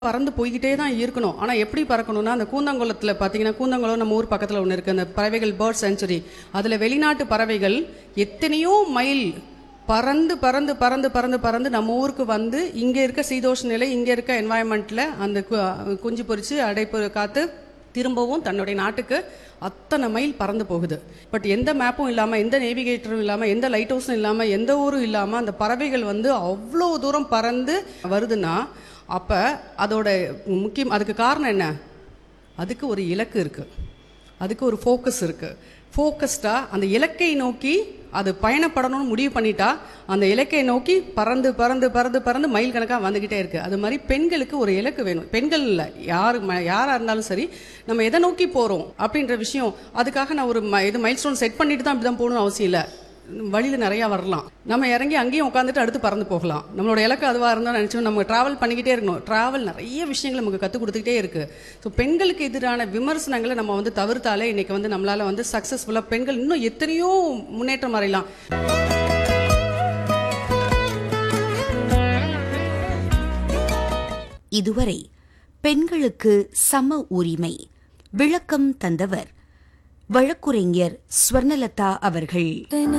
பறந்து போய்கிட்டே தான் இருக்கணும் ஆனால் எப்படி பறக்கணும்னா அந்த கூந்தங்குளத்தில் பார்த்தீங்கன்னா கூந்தங்குளம் நம்ம ஊர் பக்கத்தில் ஒன்று இருக்குது அந்த பறவைகள் பேர்ட் செஞ்சுரி அதில் வெளிநாட்டு பறவைகள் எத்தனையோ மைல் பறந்து பறந்து பறந்து பறந்து பறந்து நம்ம ஊருக்கு வந்து இங்கே இருக்க சீதோஷ நிலை இங்கே இருக்க என்வாயன்மெண்ட்டில் அந்த கு- குஞ்சு பொரிச்சு அடைப்பு காத்து திரும்பவும் தன்னுடைய நாட்டுக்கு அத்தனை மைல் பறந்து போகுது பட் எந்த மேப்பும் இல்லாமல் எந்த நேவிகேட்டரும் இல்லாமல் எந்த லைட் ஹவுஸும் இல்லாமல் எந்த ஊரும் இல்லாமல் அந்த பறவைகள் வந்து அவ்வளோ தூரம் பறந்து வருதுன்னா அப்போ அதோட முக்கியம் அதுக்கு காரணம் என்ன அதுக்கு ஒரு இலக்கு இருக்குது அதுக்கு ஒரு ஃபோக்கஸ் இருக்குது ஃபோக்கஸ்டாக அந்த இலக்கை நோக்கி அது பயணப்படணும்னு முடிவு பண்ணிட்டா அந்த இலக்கை நோக்கி பறந்து பறந்து பறந்து பறந்து மைல் கணக்காக வந்துக்கிட்டே இருக்குது அது மாதிரி பெண்களுக்கு ஒரு இலக்கு வேணும் பெண்கள் இல்லை யார் ம- யாரா இருந்தாலும் சரி நம்ம எதை நோக்கி போகிறோம் அப்படின்ற விஷயம் அதுக்காக நான் ஒரு ம- இது மைல் ஸ்டோன் செட் பண்ணிட்டு தான் அப்படி தான் போகணும்னு அவசியம் இல்லை வழியில் நிறையா வரலாம் நம்ம இறங்கி அங்கேயும் உட்காந்துட்டு அடுத்து பறந்து போகலாம் நம்மளோட இலக்கு அதுவாக இருந்தால் நினச்சோம் நம்ம ட்ராவல் பண்ணிக்கிட்டே இருக்கணும் ட்ராவல் நிறைய விஷயங்கள் நமக்கு கற்றுக் கொடுத்துக்கிட்டே இருக்குது ஸோ பெண்களுக்கு எதிரான விமர்சனங்களை நம்ம வந்து தவிர்த்தாலே இன்னைக்கு வந்து நம்மளால் வந்து சக்ஸஸ்ஃபுல்லாக பெண்கள் இன்னும் எத்தனையோ முன்னேற்றம் அடையலாம் இதுவரை பெண்களுக்கு சம உரிமை விளக்கம் தந்தவர் வழக்குரைஞர் ஸ்வர்ணலதா அவர்கள்